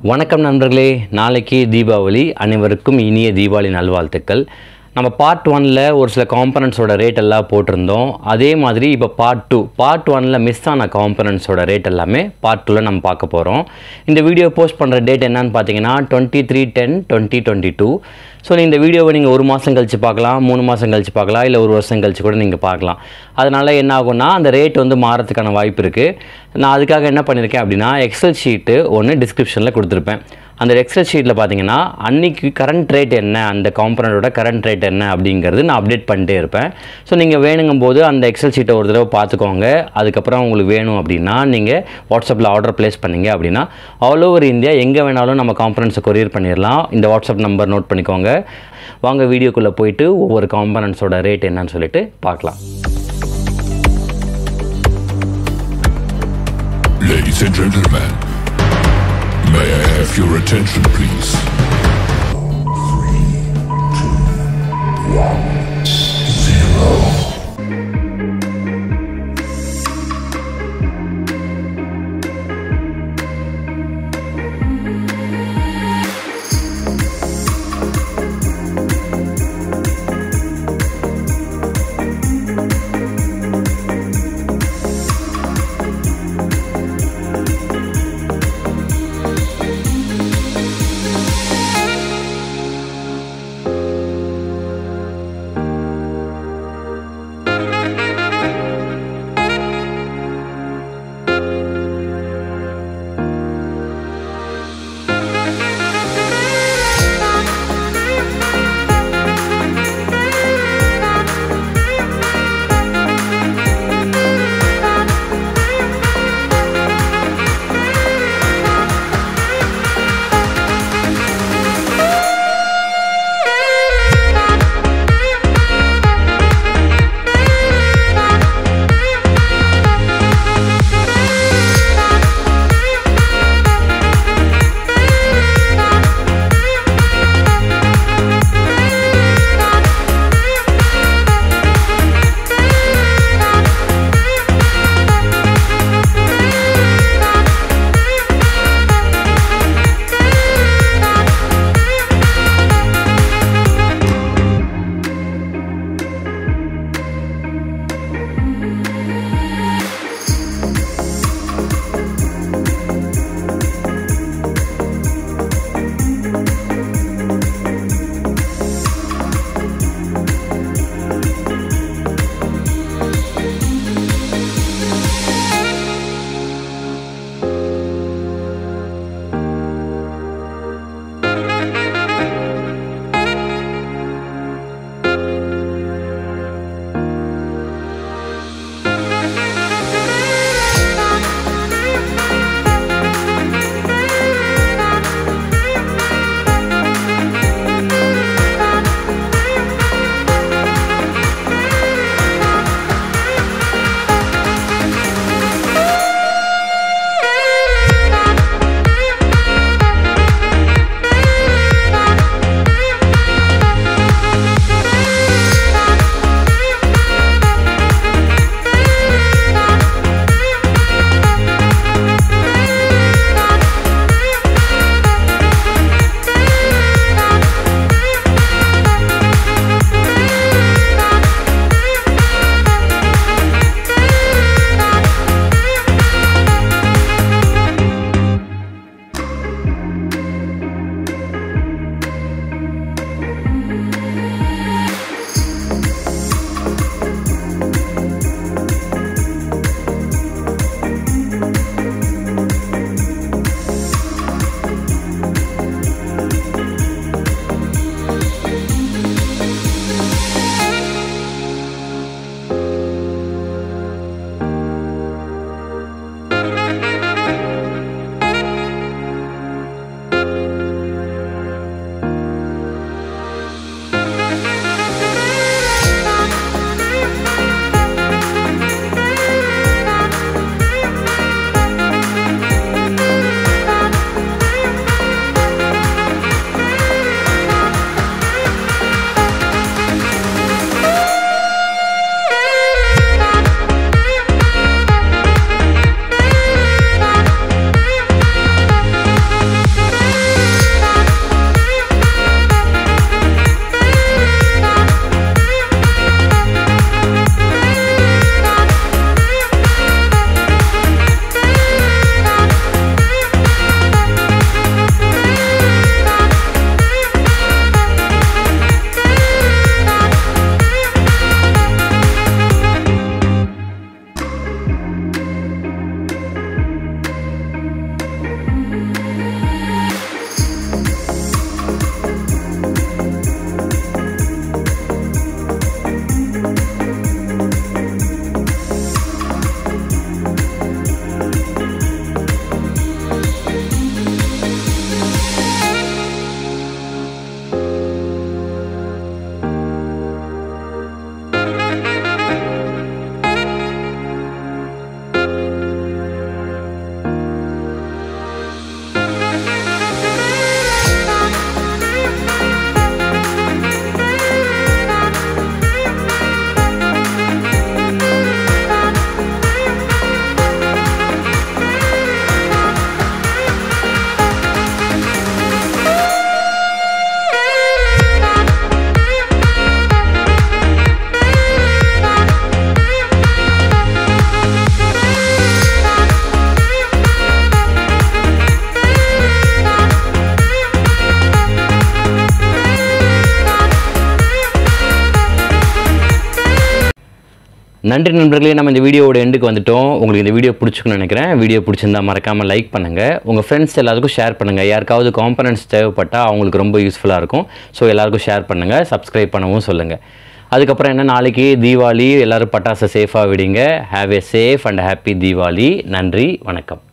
வணக்கம் நண்பர்களே நாளைக்கு தீபாவளி அனைவருக்கும் இனிய தீபாவளி நல்வாழ்த்துக்கள் நம்ம பார்ட் ஒனில் ஒரு சில காம்பனண்ட்ஸோட ரேட் எல்லாம் போட்டிருந்தோம் அதே மாதிரி இப்போ பார்ட் டூ பார்ட் ஒனில் மிஸ் ஆன காம்பனண்ட்ஸோட ரேட் எல்லாமே பார்ட் டூவில் நம்ம பார்க்க போகிறோம் இந்த வீடியோ போஸ்ட் பண்ணுற டேட் என்னன்னு பார்த்தீங்கன்னா twenty three ten twenty twenty two so இந்த வீடியோவை நீங்கள் ஒரு மாதம் கழித்து பார்க்கலாம் மூணு மாதம் கழித்து பார்க்கலாம் இல்லை ஒரு வருஷம் கழித்து கூட நீங்கள் பார்க்கலாம் அதனால் என்ன ஆகும்னா அந்த ரேட் வந்து மாறதுக்கான வாய்ப்பு இருக்குது நான் அதுக்காக என்ன பண்ணியிருக்கேன் அப்படின்னா எக்ஸல் ஷீட்டு ஒன்று டிஸ்கிரிப்ஷனில் கொடுத்துருப்பேன் அந்த எக்ஸல் ஷீட்டில் பார்த்தீங்கன்னா அன்னைக்கு கரண்ட் ரேட் என்ன அந்த காம்பனண்டோட கரண்ட் ரேட் என்ன அப்படிங்கிறது நான் அப்டேட் பண்ணிட்டே இருப்பேன் ஸோ நீங்கள் வேணுங்கும் போது அந்த எக்ஸல் ஷீட்டை ஒரு தடவை பார்த்துக்கோங்க அதுக்கப்புறம் உங்களுக்கு வேணும் அப்படின்னா நீங்கள் வாட்ஸ்அப்பில் ஆர்டர் ப்ளேஸ் பண்ணீங்க அப்படின்னா ஆல் ஓவர் இந்தியா எங்கே வேணாலும் நம்ம காம்பனன்ஸை கொரியர் பண்ணிடலாம் இந்த வாட்ஸ்அப் நம்பர் நோட் பண்ணிக்கோங்க வாங்க வீடியோக்குள்ளே போயிட்டு ஒவ்வொரு காம்பனன்ஸோட ரேட் என்னன்னு சொல்லிட்டு பார்க்கலாம் Ladies and gentlemen, may I have your attention, please? நன்றி நண்பர்களே நம்ம இந்த வீடியோவோட எண்டுக்கு வந்துட்டோம் உங்களுக்கு இந்த வீடியோ பிடிச்சிக்கணும்னு நினைக்கிறேன் வீடியோ பிடிச்சிருந்தா மறக்காமல் லைக் பண்ணுங்கள் உங்கள் ஃப்ரெண்ட்ஸ் எல்லாருக்கும் ஷேர் பண்ணுங்கள் யாருக்காவது காம்பனன்ட்ஸ் தேவைப்பட்டால் அவங்களுக்கு ரொம்ப யூஸ்ஃபுல்லாக இருக்கும் ஸோ எல்லாருக்கும் ஷேர் பண்ணுங்கள் சப்ஸ்கிரைப் பண்ணவும் சொல்லுங்கள் அதுக்கப்புறம் என்ன நாளைக்கு தீபாவளி எல்லோரும் பட்டாசை சேஃபாக விடுங்க have a safe and happy Deepavali நன்றி வணக்கம்